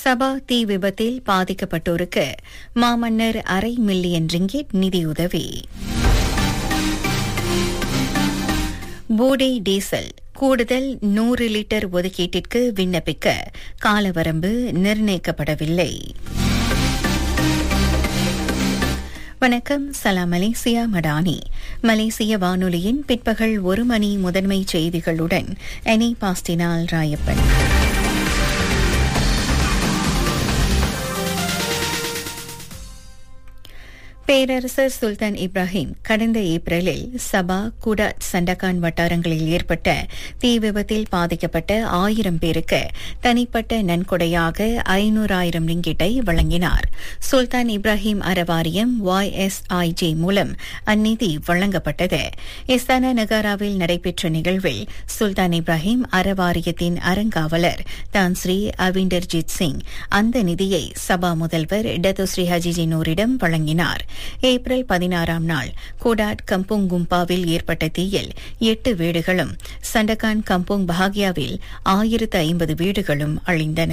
சபா தீ விபத்தில் பாதிக்கப்பட்டோருக்கு மாமன்னர் அரை மில்லியன் ரிங்கிட் நிதியுதவி போடே டீசல் கூடுதல் நூறு லிட்டர் ஒதுக்கீட்டிற்கு விண்ணப்பிக்க காலவரம்பு நிர்ணயிக்கப்படவில்லை வணக்கம் சலாம் மலேசியா மடானி மலேசிய வானொலியின் பிற்பகல் ஒரு மணி முதன்மை செய்திகளுடன் எனி பாஸ்டினால் ராயப்பன் பேரரசர் சுல்தான் இப்ராஹிம் கடந்த ஏப்ரலில் சபா குடாட் சண்டகான் வட்டாரங்களில் ஏற்பட்ட தீ விபத்தில் பாதிக்கப்பட்ட ஆயிரம் பேருக்கு தனிப்பட்ட நன்கொடையாக ஐநூறாயிரம் ரிங்கிட்டை வழங்கினார் சுல்தான் இப்ராஹிம் அறவாரியம் ஒய்எஸ்ஐஜே மூலம் அந்நிதி வழங்கப்பட்டது இஸ்தானா நகாராவில் நடைபெற்ற நிகழ்வில் சுல்தான் இப்ராஹிம் அறவாரியத்தின் அறங்காவலர் தான் ஸ்ரீ அவிண்டர்ஜித் சிங் அந்த நிதியை சபா முதல்வர் டத்துஸ்ரீ ஹஜிஜி நூரிடம் வழங்கினார் ஏப்ரல் பதினாறாம் நாள் கோடாட் கம்புங் கும்பாவில் ஏற்பட்ட தீயில் எட்டு வீடுகளும் சண்டகான் கம்புங் பஹாகியாவில் ஆயிரத்து ஐம்பது வீடுகளும் அழிந்தன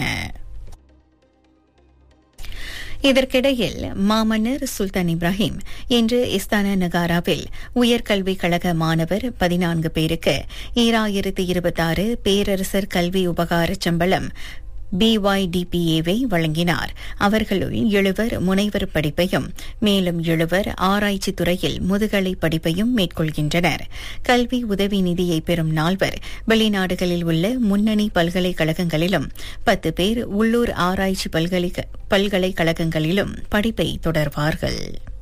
இதற்கிடையில் மாமன்னர் சுல்தான் இப்ராஹிம் இன்று இஸ்தானா நகாராவில் உயர்கல்விக் கழக மாணவர் பதினான்கு பேருக்கு ஈராயிரத்து இருபத்தாறு பேரரசர் கல்வி உபகார சம்பளம் பிஒய்டிபிஏவை வழங்கினார் அவர்களுள் எழுவர் முனைவர் படிப்பையும் மேலும் எழுவர் ஆராய்ச்சி துறையில் முதுகலை படிப்பையும் மேற்கொள்கின்றனர் கல்வி உதவி நிதியை பெறும் நால்வர் வெளிநாடுகளில் உள்ள முன்னணி பல்கலைக்கழகங்களிலும் பத்து பேர் உள்ளூர் ஆராய்ச்சி பல்கலைக்கழகங்களிலும் படிப்பை தொடர்வார்கள்